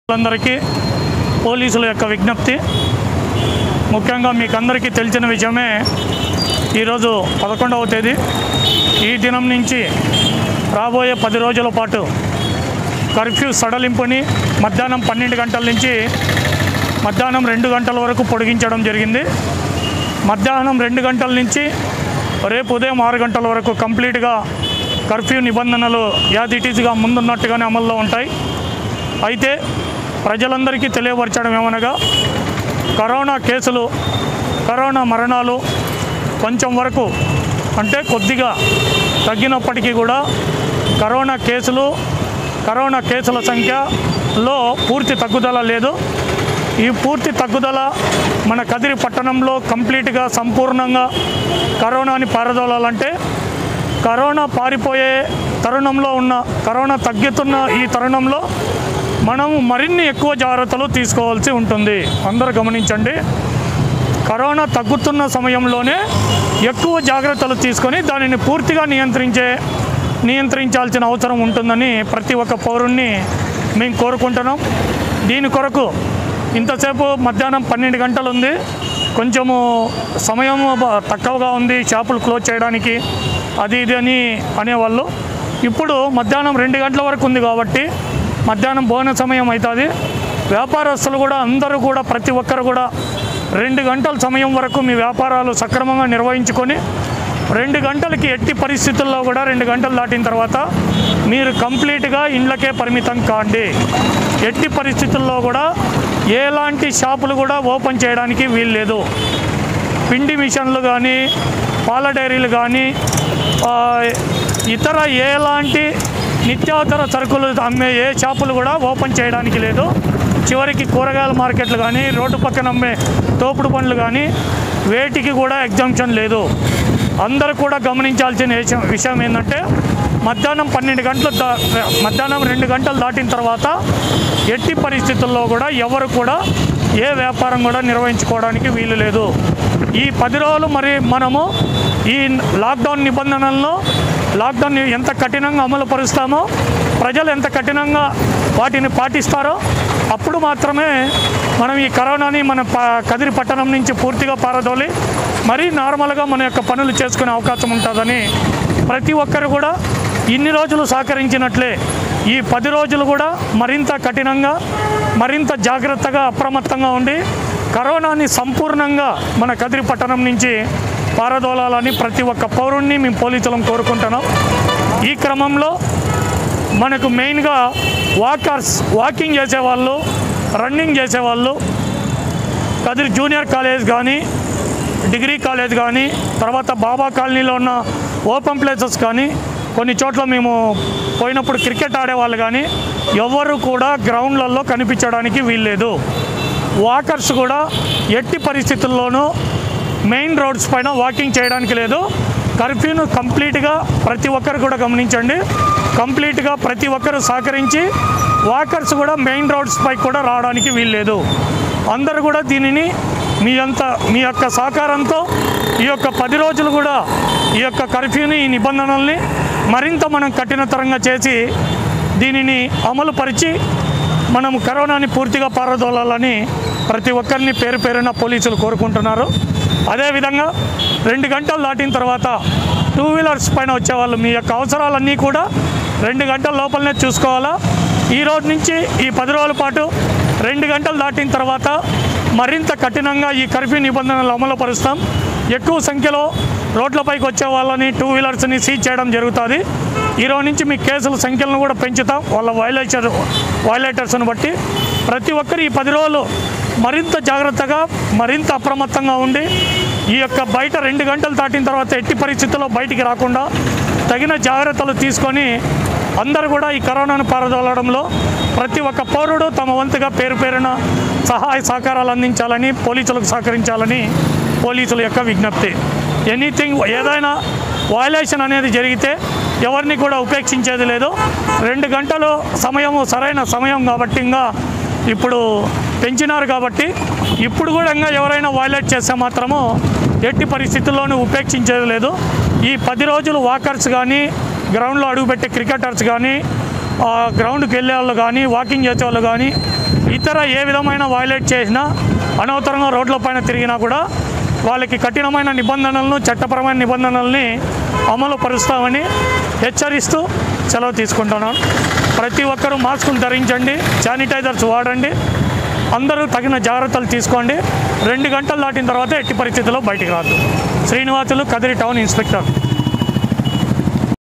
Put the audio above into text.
అందరికీ పోలీసుల యొక్క విజ్ఞప్తి ముఖ్యంగా మీకు అందరికీ తెలిసిన విషయమే ఈరోజు పదకొండవ తేదీ ఈ దినం నుంచి రాబోయే పది రోజుల పాటు కర్ఫ్యూ సడలింపుని మధ్యాహ్నం పన్నెండు గంటల నుంచి మధ్యాహ్నం రెండు గంటల వరకు పొడిగించడం జరిగింది మధ్యాహ్నం రెండు గంటల నుంచి రేపు ఉదయం ఆరు గంటల వరకు కంప్లీట్గా కర్ఫ్యూ నిబంధనలు యాజ్ ఇట్ ఈజ్గా ముందున్నట్టుగానే అమల్లో ఉంటాయి అయితే ప్రజలందరికీ తెలియపరచడం ఏమనగా కరోనా కేసులు కరోనా మరణాలు కొంచెం వరకు అంటే కొద్దిగా తగ్గినప్పటికీ కూడా కరోనా కేసులు కరోనా కేసుల సంఖ్యలో పూర్తి తగ్గుదల లేదు ఈ పూర్తి తగ్గుదల మన కదిరి పట్టణంలో కంప్లీట్గా సంపూర్ణంగా కరోనాని పారదోలాలంటే కరోనా పారిపోయే తరుణంలో ఉన్న కరోనా తగ్గుతున్న ఈ తరుణంలో మనం మరిన్ని ఎక్కువ జాగ్రత్తలు తీసుకోవాల్సి ఉంటుంది అందరూ గమనించండి కరోనా తగ్గుతున్న సమయంలోనే ఎక్కువ జాగ్రత్తలు తీసుకొని దానిని పూర్తిగా నియంత్రించే నియంత్రించాల్సిన అవసరం ఉంటుందని ప్రతి ఒక్క పౌరుణ్ణి మేము కోరుకుంటున్నాం దీని కొరకు ఇంతసేపు మధ్యాహ్నం పన్నెండు గంటలు ఉంది కొంచెము సమయం బ- తక్కువగా ఉంది షాపులు క్లోజ్ చేయడానికి అది ఇది అని అనేవాళ్ళు ఇప్పుడు మధ్యాహ్నం రెండు గంటల వరకు ఉంది కాబట్టి మధ్యాహ్నం భోజన సమయం అవుతుంది వ్యాపారస్తులు కూడా అందరూ కూడా ప్రతి ఒక్కరు కూడా రెండు గంటల సమయం వరకు మీ వ్యాపారాలు సక్రమంగా నిర్వహించుకొని రెండు గంటలకి ఎట్టి పరిస్థితుల్లో కూడా రెండు గంటలు దాటిన తర్వాత మీరు కంప్లీట్గా ఇండ్లకే పరిమితం కాండి ఎట్టి పరిస్థితుల్లో కూడా ఎలాంటి షాపులు కూడా ఓపెన్ చేయడానికి వీల్లేదు పిండి మిషన్లు కానీ పాల డైరీలు కానీ ఆ, ఇతర ఎలాంటి నిత్యావసర సరుకులు అమ్మే ఏ షాపులు కూడా ఓపెన్ చేయడానికి లేదు చివరికి కూరగాయల మార్కెట్లు కానీ రోడ్డు పక్కన అమ్మే తోపుడు పండ్లు కానీ వేటికి కూడా ఎగ్జామ్షన్ లేదు అందరూ కూడా గమనించాల్సిన విషయం విషయం ఏంటంటే మధ్యాహ్నం పన్నెండు గంటలు దా మధ్యాహ్నం రెండు గంటలు దాటిన తర్వాత ఎట్టి పరిస్థితుల్లో కూడా ఎవరు కూడా ఏ వ్యాపారం కూడా నిర్వహించుకోవడానికి వీలు లేదు ఈ పది రోజులు మరి మనము ఈ లాక్డౌన్ నిబంధనలను లాక్డౌన్ ఎంత కఠినంగా అమలు పరుస్తామో ప్రజలు ఎంత కఠినంగా వాటిని పాటిస్తారో అప్పుడు మాత్రమే మనం ఈ కరోనాని మన ప కదిరి పట్టణం నుంచి పూర్తిగా పారదోలి మరీ నార్మల్గా మన యొక్క పనులు చేసుకునే అవకాశం ఉంటుందని ప్రతి ఒక్కరు కూడా ఇన్ని రోజులు సహకరించినట్లే ఈ పది రోజులు కూడా మరింత కఠినంగా మరింత జాగ్రత్తగా అప్రమత్తంగా ఉండి కరోనాని సంపూర్ణంగా మన కదిరి పట్టణం నుంచి పారదోలాలని ప్రతి ఒక్క పౌరుణ్ణి మేము పోలీసులను కోరుకుంటున్నాం ఈ క్రమంలో మనకు మెయిన్గా వాకర్స్ వాకింగ్ చేసేవాళ్ళు రన్నింగ్ చేసేవాళ్ళు కదిరి జూనియర్ కాలేజ్ కానీ డిగ్రీ కాలేజ్ కానీ తర్వాత బాబా కాలనీలో ఉన్న ఓపెన్ ప్లేసెస్ కానీ కొన్ని చోట్ల మేము పోయినప్పుడు క్రికెట్ ఆడేవాళ్ళు కానీ ఎవరు కూడా గ్రౌండ్లలో కనిపించడానికి వీల్లేదు వాకర్స్ కూడా ఎట్టి పరిస్థితుల్లోనూ మెయిన్ రోడ్స్ పైన వాకింగ్ చేయడానికి లేదు కర్ఫ్యూను కంప్లీట్గా ప్రతి ఒక్కరు కూడా గమనించండి కంప్లీట్గా ప్రతి ఒక్కరు సహకరించి వాకర్స్ కూడా మెయిన్ రోడ్స్ పై కూడా రావడానికి వీల్లేదు అందరూ కూడా దీనిని మీ అంత మీ యొక్క సహకారంతో ఈ యొక్క పది రోజులు కూడా ఈ యొక్క కర్ఫ్యూని ఈ నిబంధనల్ని మరింత మనం కఠినతరంగా చేసి దీనిని అమలు పరిచి మనం కరోనాని పూర్తిగా పారదోలాలని ప్రతి ఒక్కరిని పేరు పేరున పోలీసులు కోరుకుంటున్నారు అదేవిధంగా రెండు గంటలు దాటిన తర్వాత టూ వీలర్స్ పైన వచ్చేవాళ్ళు మీ యొక్క అవసరాలన్నీ కూడా రెండు గంటల లోపలనే చూసుకోవాలా ఈ రోజు నుంచి ఈ పది రోజుల పాటు రెండు గంటలు దాటిన తర్వాత మరింత కఠినంగా ఈ కర్ఫ్యూ నిబంధనలు అమలు పరుస్తాం ఎక్కువ సంఖ్యలో రోడ్లపైకి వచ్చే వాళ్ళని టూ వీలర్స్ని సీజ్ చేయడం జరుగుతుంది ఈరోజు నుంచి మీ కేసుల సంఖ్యలను కూడా పెంచుతాం వాళ్ళ వైలేటర్ వైలేటర్స్ని బట్టి ప్రతి ఒక్కరు ఈ పది రోజులు మరింత జాగ్రత్తగా మరింత అప్రమత్తంగా ఉండి ఈ యొక్క బయట రెండు గంటలు దాటిన తర్వాత ఎట్టి పరిస్థితుల్లో బయటికి రాకుండా తగిన జాగ్రత్తలు తీసుకొని అందరూ కూడా ఈ కరోనాను పారదోలడంలో ప్రతి ఒక్క పౌరుడు తమ వంతుగా పేరు పేరున సహాయ సహకారాలు అందించాలని పోలీసులకు సహకరించాలని పోలీసుల యొక్క విజ్ఞప్తి ఎనీథింగ్ ఏదైనా వయలేషన్ అనేది జరిగితే ఎవరిని కూడా ఉపేక్షించేది లేదు రెండు గంటలు సమయము సరైన సమయం కాబట్టి ఇంకా ఇప్పుడు పెంచినారు కాబట్టి ఇప్పుడు కూడా ఇంకా ఎవరైనా వైలేట్ చేస్తే మాత్రము ఎట్టి పరిస్థితుల్లోనూ ఉపేక్షించేది లేదు ఈ పది రోజులు వాకర్స్ కానీ గ్రౌండ్లో అడుగుపెట్టే క్రికెటర్స్ కానీ ఆ, గ్రౌండ్కి వెళ్ళే వాళ్ళు కానీ వాకింగ్ చేసే వాళ్ళు కానీ ఇతర ఏ విధమైన వైలేట్ చేసినా అనవసరంగా రోడ్లపైన తిరిగినా కూడా వాళ్ళకి కఠినమైన నిబంధనలను చట్టపరమైన నిబంధనల్ని అమలు పరుస్తామని హెచ్చరిస్తూ సెలవు తీసుకుంటున్నాను ప్రతి ఒక్కరూ మాస్కులు ధరించండి శానిటైజర్స్ వాడండి అందరూ తగిన జాగ్రత్తలు తీసుకోండి రెండు గంటలు దాటిన తర్వాత ఎట్టి పరిస్థితుల్లో బయటికి రాదు శ్రీనివాసులు కదిరి టౌన్ ఇన్స్పెక్టర్